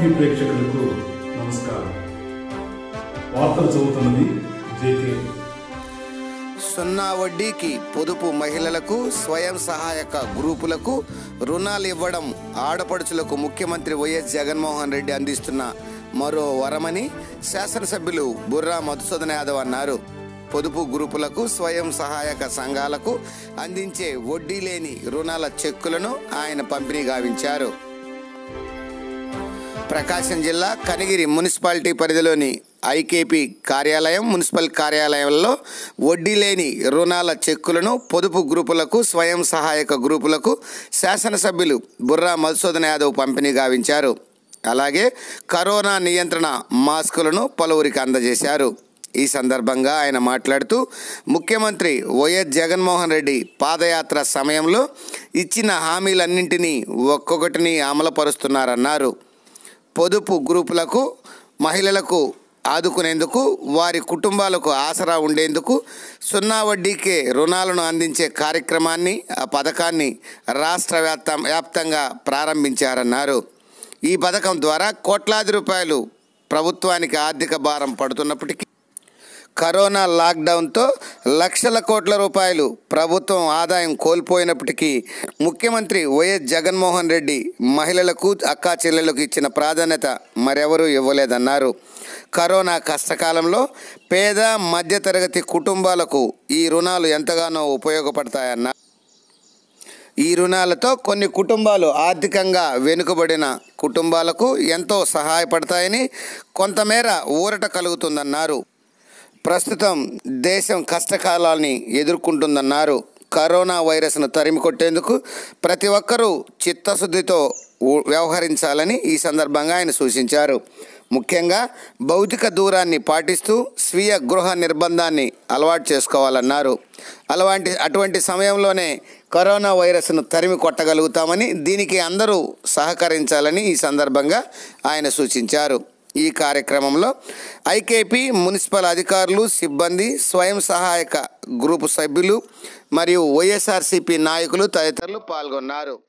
TV ప్రేక్షకులకు నమస్కారం వార్తలు చదువుతున్నది జేకే సున్నా వడ్డీకి పొదుపు మహిళలకు స్వయం సహాయక గ్రూపులకు రుణాలు ఇవ్వడం ఆడపడుచులకు ముఖ్యమంత్రి వైఎస్ జగన్మోహన్ రెడ్డి అందిస్తున్న మరో వరమని శాసనసభ్యులు బుర్రా మధుసూదన్ యాదవ్ అన్నారు పొదుపు గ్రూపులకు స్వయం సహాయక సంఘాలకు అందించే వడ్డీ లేని రుణాల చెక్కులను ఆయన పంపిణీ గావించారు ప్రకాశం జిల్లా కనిగిరి మున్సిపాలిటీ పరిధిలోని ఐకేపీ కార్యాలయం మున్సిపల్ కార్యాలయంలో వడ్డీ లేని రుణాల చెక్కులను పొదుపు గ్రూపులకు స్వయం సహాయక గ్రూపులకు శాసనసభ్యులు బుర్రా మధుసూదన్ యాదవ్ పంపిణీ గావించారు అలాగే కరోనా నియంత్రణ మాస్కులను పలువురికి అందజేశారు ఈ సందర్భంగా ఆయన మాట్లాడుతూ ముఖ్యమంత్రి వైఎస్ జగన్మోహన్ రెడ్డి పాదయాత్ర సమయంలో ఇచ్చిన హామీలన్నింటినీ ఒక్కొక్కటిని అమలుపరుస్తున్నారన్నారు పొదుపు గ్రూపులకు మహిళలకు ఆదుకునేందుకు వారి కుటుంబాలకు ఆసరా ఉండేందుకు సున్నా వడ్డీకే రుణాలను అందించే కార్యక్రమాన్ని ఆ పథకాన్ని రాష్ట్ర వ్యాప్త వ్యాప్తంగా ప్రారంభించారన్నారు ఈ పథకం ద్వారా కోట్లాది రూపాయలు ప్రభుత్వానికి ఆర్థిక భారం పడుతున్నప్పటికీ కరోనా లాక్డౌన్తో లక్షల కోట్ల రూపాయలు ప్రభుత్వం ఆదాయం కోల్పోయినప్పటికీ ముఖ్యమంత్రి వైఎస్ జగన్మోహన్ రెడ్డి మహిళలకు అక్కా చెల్లెలకు ఇచ్చిన ప్రాధాన్యత మరెవరూ ఇవ్వలేదన్నారు కరోనా కష్టకాలంలో పేద మధ్యతరగతి కుటుంబాలకు ఈ రుణాలు ఎంతగానో ఉపయోగపడతాయన్నారు ఈ రుణాలతో కొన్ని కుటుంబాలు ఆర్థికంగా వెనుకబడిన కుటుంబాలకు ఎంతో సహాయపడతాయని కొంతమేర ఊరట కలుగుతుందన్నారు ప్రస్తుతం దేశం కష్టకాలాన్ని ఎదుర్కొంటుందన్నారు కరోనా వైరస్ను తరిమి కొట్టేందుకు ప్రతి ఒక్కరూ చిత్తశుద్ధితో ఉ- వ్యవహరించాలని ఈ సందర్భంగా ఆయన సూచించారు ముఖ్యంగా భౌతిక దూరాన్ని పాటిస్తూ స్వీయ గృహ నిర్బంధాన్ని అలవాటు చేసుకోవాలన్నారు అలాంటి అటువంటి సమయంలోనే కరోనా వైరస్ను తరిమి కొట్టగలుగుతామని దీనికి అందరూ సహకరించాలని ఈ సందర్భంగా ఆయన సూచించారు ఈ కార్యక్రమంలో ఐకేపీ మున్సిపల్ అధికారులు సిబ్బంది స్వయం సహాయక గ్రూపు సభ్యులు మరియు వైఎస్ఆర్సీపీ నాయకులు తదితరులు పాల్గొన్నారు